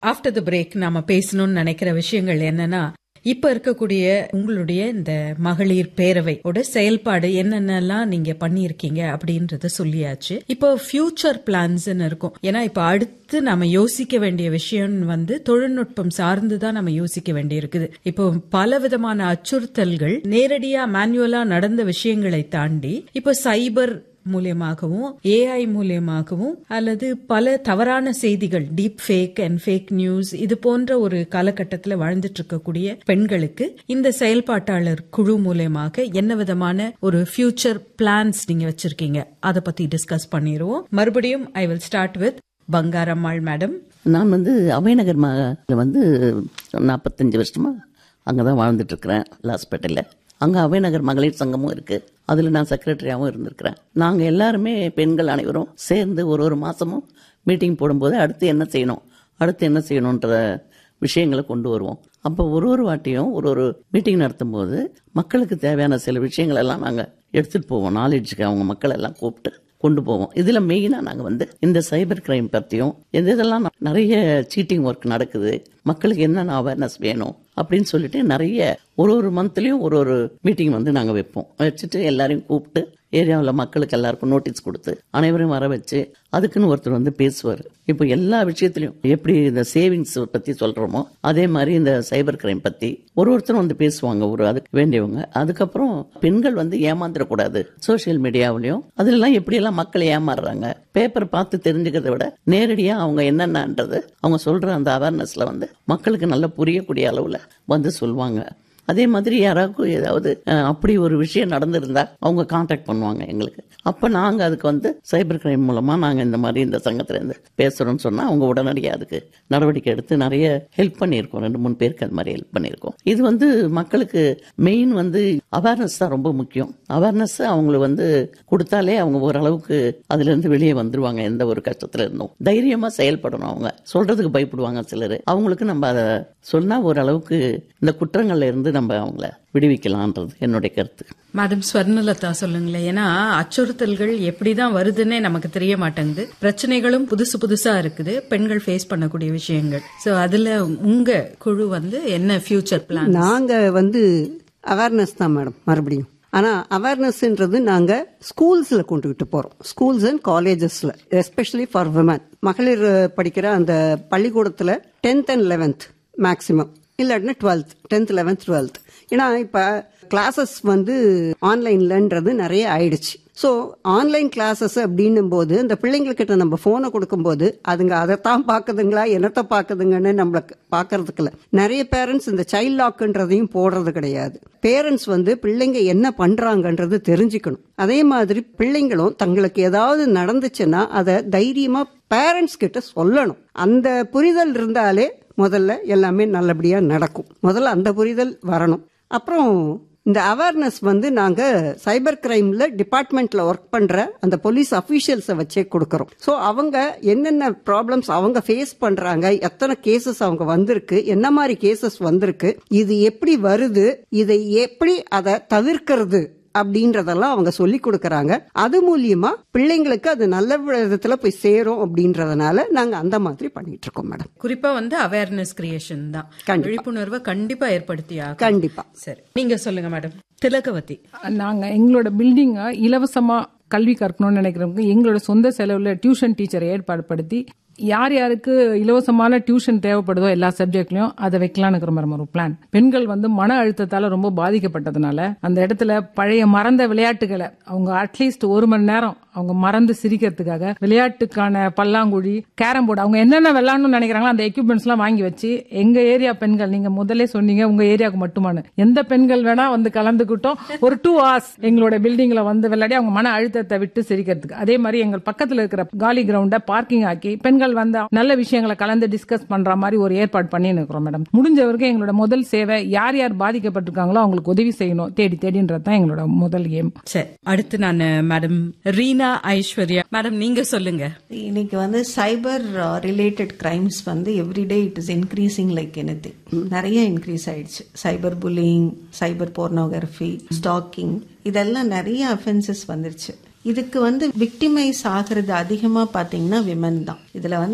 After the break நாம பேசணும்னு நினைக்கிற விஷயங்கள் என்னன்னா இப்ப இருக்கக்கூடிய உங்களுடைய இந்த மகளிர் பேரவையோட செயல்பாடு என்னென்னலாம் நீங்க பண்ணியிருக்கீங்க அப்படின்றத சொல்லியாச்சு இப்போ ஃபியூச்சர் பிளான்ஸ்னு இருக்கும் ஏன்னா இப்ப அடுத்து நம்ம யோசிக்க வேண்டிய விஷயம் வந்து தொழில்நுட்பம் சார்ந்து தான் நம்ம யோசிக்க வேண்டி இருக்குது இப்போ பல விதமான அச்சுறுத்தல்கள் நேரடியா மேனுவலா நடந்த விஷயங்களை தாண்டி இப்போ சைபர் மூலியமாகவும் ஏஐ மூலியமாகவும் அல்லது பல தவறான செய்திகள் deep fake and fake news இது போன்ற ஒரு காலகட்டத்தில் வாழ்ந்துட்டு இருக்கக்கூடிய பெண்களுக்கு இந்த செயல்பாட்டாளர் குழு மூலியமாக என்ன விதமான ஒரு ஃபியூச்சர் பிளான்ஸ் நீங்க வச்சிருக்கீங்க அதை பத்தி டிஸ்கஸ் பண்ணிடுவோம் மறுபடியும் I will start with Bangarammal madam நான் வந்து அவைநகர் மகளில் வந்து நாற்பத்தஞ்சு வருஷமா அங்கே தான் வாழ்ந்துட்டு இருக்கிறேன் லாஸ்பேட்டையில் அங்கே அவைநகர் மகளிர் சங்கமும் இருக்கு அதில் நான் செக்ரட்டரியாகவும் இருந்திருக்கிறேன் நாங்கள் எல்லாருமே பெண்கள் அனைவரும் சேர்ந்து ஒரு ஒரு மாதமும் மீட்டிங் போடும்போது அடுத்து என்ன செய்யணும் அடுத்து என்ன செய்யணுன்ற விஷயங்களை கொண்டு வருவோம் அப்போ ஒரு ஒரு வாட்டியும் ஒரு ஒரு மீட்டிங் நடத்தும் போது மக்களுக்கு தேவையான சில விஷயங்கள் எல்லாம் நாங்கள் எடுத்துகிட்டு போவோம் நாலேஜுக்கு அவங்க மக்கள் எல்லாம் கூப்பிட்டு கொண்டு போவோம் இதுல மெயினா நாங்க வந்து இந்த சைபர் கிரைம் பத்தியும் எந்த இதெல்லாம் நிறைய சீட்டிங் ஒர்க் நடக்குது மக்களுக்கு என்னென்ன அவேர்னஸ் வேணும் அப்படின்னு சொல்லிட்டு நிறைய ஒரு ஒரு மந்த்லயும் ஒரு ஒரு மீட்டிங் வந்து நாங்க வைப்போம் வச்சுட்டு எல்லாரையும் கூப்பிட்டு ஏரியாவில் மக்களுக்கு எல்லாருக்கும் நோட்டீஸ் கொடுத்து அனைவரையும் வர வச்சு அதுக்குன்னு ஒருத்தர் வந்து பேசுவார் இப்போ எல்லா விஷயத்திலையும் எப்படி இந்த சேவிங்ஸ் பத்தி சொல்றோமோ அதே மாதிரி இந்த சைபர் கிரைம் பத்தி ஒரு ஒருத்தரும் வந்து பேசுவாங்க ஒரு அதுக்கு வேண்டியவங்க அதுக்கப்புறம் பெண்கள் வந்து ஏமாந்துடக்கூடாது சோசியல் மீடியாவிலையும் அதுலலாம் எப்படியெல்லாம் மக்கள் ஏமாறுறாங்க பேப்பர் பார்த்து தெரிஞ்சுக்கிறத விட நேரடியா அவங்க என்னென்னன்றது அவங்க சொல்ற அந்த அவேர்னஸ்ல வந்து மக்களுக்கு நல்லா புரியக்கூடிய அளவுல வந்து சொல்லுவாங்க அதே மாதிரி யாராவது ஏதாவது அஹ், அப்படி ஒரு விஷயம் நடந்திருந்தா அவங்க காண்டாக்ட் பண்ணுவாங்க எங்களுக்கு அப்ப நாங்க அதுக்கு வந்து சைபர் கிரைம் மூலமா நாங்க இந்த மாதிரி இந்த சங்கத்துல இருந்து பேசுறோம்னு சொன்னா அவங்க உடனடியாக அதுக்கு நடவடிக்கை எடுத்து நிறைய ஹெல்ப் பண்ணியிருக்கோம் ரெண்டு மூணு பேருக்கு அது மாதிரி ஹெல்ப் பண்ணியிருக்கோம் இது வந்து மக்களுக்கு மெயின் வந்து அவேர்னஸ் தான் ரொம்ப முக்கியம் அவேர்னஸ் அவங்களுக்கு வந்து கொடுத்தாலே அவங்க ஓரளவுக்கு அதுல இருந்து வெளியே வந்துருவாங்க எந்த ஒரு கஷ்டத்துல இருந்தும் தைரியமா செயல்படணும் அவங்க சொல்றதுக்கு பயப்படுவாங்க சிலர் அவங்களுக்கு நம்ம அதை சொன்னா ஓரளவுக்கு இந்த குற்றங்கள்ல இருந்து நம்ம அவங்கள விடுவிக்கலான்றது என்னுடைய கருத்து மேடம் ஸ்வர்ணலதா சொல்லுங்களேன் ஏன்னா அச்சுறுத்தல்கள் எப்படிதான் வருதுன்னே நமக்கு தெரிய மாட்டேங்குது பிரச்சனைகளும் புதுசு புதுசா இருக்குது பெண்கள் ஃபேஸ் பண்ணக்கூடிய விஷயங்கள் சோ அதுல உங்க குழு வந்து என்ன ஃபியூச்சர் பிளான் நாங்க வந்து அவேர்னஸ் தான் மேடம் மறுபடியும் ஆனா அவேர்னஸ்ன்றது நாங்க ஸ்கூல்ஸ்ல கொண்டுகிட்டு போறோம் ஸ்கூல்ஸ் அண்ட் காலேஜஸ்ல எஸ்பெஷலி ஃபார் விமன் மகளிர் படிக்கிற அந்த பள்ளிக்கூடத்துல டென்த் அண்ட் லெவன்த் மேக்சிமம் இல்லாட்டினா டுவெல்த் டென்த் லெவன்த் டுவெல்த் ஏன்னா இப்ப கிளாஸஸ் வந்து ஆன்லைன்லன்றது நிறைய ஆயிடுச்சு ஸோ ஆன்லைன் கிளாஸஸ் அப்படின்னும் போது இந்த பிள்ளைங்கக்கிட்ட நம்ம ஃபோனை கொடுக்கும்போது அதுங்க அதைத்தான் பார்க்குதுங்களா என்னத்தை பார்க்குதுங்கன்னு நம்மள பார்க்கறதுக்கு இல்லை நிறைய பேரண்ட்ஸ் இந்த சைல்ட் லாக்குன்றதையும் போடுறது கிடையாது பேரண்ட்ஸ் வந்து பிள்ளைங்க என்ன பண்றாங்கன்றது தெரிஞ்சுக்கணும் அதே மாதிரி பிள்ளைங்களும் தங்களுக்கு ஏதாவது நடந்துச்சுன்னா அதை தைரியமா பேரண்ட்ஸ் கிட்ட சொல்லணும் அந்த புரிதல் இருந்தாலே முதல்ல எல்லாமே நல்லபடியா நடக்கும் முதல்ல அந்த புரிதல் வரணும் அப்புறம் இந்த அவேர்னஸ் வந்து நாங்க சைபர் கிரைம்ல டிபார்ட்மெண்ட்ல ஒர்க் பண்ற அந்த போலீஸ் அபிஷியல்ஸை வச்சே கொடுக்கறோம் ஸோ அவங்க என்னென்ன ப்ராப்ளம்ஸ் அவங்க ஃபேஸ் பண்றாங்க எத்தனை கேசஸ் அவங்க வந்திருக்கு என்ன மாதிரி கேசஸ் வந்திருக்கு இது எப்படி வருது இதை எப்படி அதை தவிர்க்கிறது அப்படின்றதெல்லாம் அவங்க சொல்லி கொடுக்கறாங்க அது மூலியமா பிள்ளைங்களுக்கு அது நல்ல விதத்துல போய் சேரும் அப்படின்றதுனால நாங்க அந்த மாதிரி பண்ணிட்டு இருக்கோம் மேடம் குறிப்பா வந்து அவேர்னஸ் கிரியேஷன் தான் கண்டிப்பா. விழிப்புணர்வை கண்டிப்பா ஏற்படுத்தியாக கண்டிப்பா சரி நீங்க சொல்லுங்க மேடம் திலகவதி நாங்க எங்களோட பில்டிங்கை இலவசமா கல்வி கற்கணும்னு நினைக்கிறவங்க எங்களோட சொந்த செலவுல டியூஷன் டீச்சரை ஏற்பாடு படுத்தி யார் யாருக்கு இலவசமான டியூஷன் தேவைப்படுதோ எல்லா சப்ஜெக்ட்லயும் அதை வைக்கலாம்னு இருக்கிற மாதிரி ஒரு பிளான் பெண்கள் வந்து மன அழுத்தத்தால ரொம்ப பாதிக்கப்பட்டதுனால அந்த இடத்துல பழைய மறந்த விளையாட்டுகளை அவங்க அட்லீஸ்ட் ஒரு மணி நேரம் அவங்க மறந்து சிரிக்கிறதுக்காக விளையாட்டுக்கான பல்லாங்குழி கேரம் போர்டு அவங்க என்னென்ன விளையாடணும்னு நினைக்கிறாங்களோ அந்த எக்யூப்மெண்ட்ஸ் எல்லாம் வாங்கி வச்சு எங்க ஏரியா பெண்கள் நீங்க முதல்ல சொன்னீங்க உங்க ஏரியாவுக்கு மட்டுமானு எந்த பெண்கள் வேணா வந்து கலந்துக்கிட்டோம் ஒரு டூ ஹவர்ஸ் எங்களோட பில்டிங்ல வந்து விளையாடி அவங்க மன அழுத்தத்தை விட்டு சிரிக்கிறதுக்கு அதே மாதிரி எங்கள் பக்கத்துல இருக்கிற காலி கிரவுண்ட பார்க்கிங் ஆக்கி பெண்கள் வந்து நல்ல விஷயங்களை கலந்து டிஸ்கஸ் பண்ற மாதிரி ஒரு ஏற்பாடு பண்ணி இருக்கிறோம் மேடம் முடிஞ்ச வரைக்கும் எங்களோட முதல் சேவை யார் யார் பாதிக்கப்பட்டிருக்காங்களோ அவங்களுக்கு உதவி செய்யணும் தேடி தேடின்றது தான் எங்களோட முதல் ஏம் சரி அடுத்து நான் மேடம் ரீனா ஐஸ்வர்யா மேடம் நீங்க சொல்லுங்க இன்னைக்கு வந்து சைபர் ரிலேட்டட் கிரைம்ஸ் வந்து everyday it is increasing like any நிறைய இன்க்ரீஸ் ஆயிடுச்சு cyber bullying cyber pornography stalking இதெல்லாம் நிறைய அஃபென்சஸ் வந்துருச்சு இதுக்கு வந்து விக்டிமைஸ் ஆகிறது அதிகமா பாத்தீங்கன்னா விமன் தான் இதுல வந்து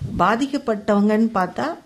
பாதிக்கப்பட்டவங்கன்னு பார்த்தா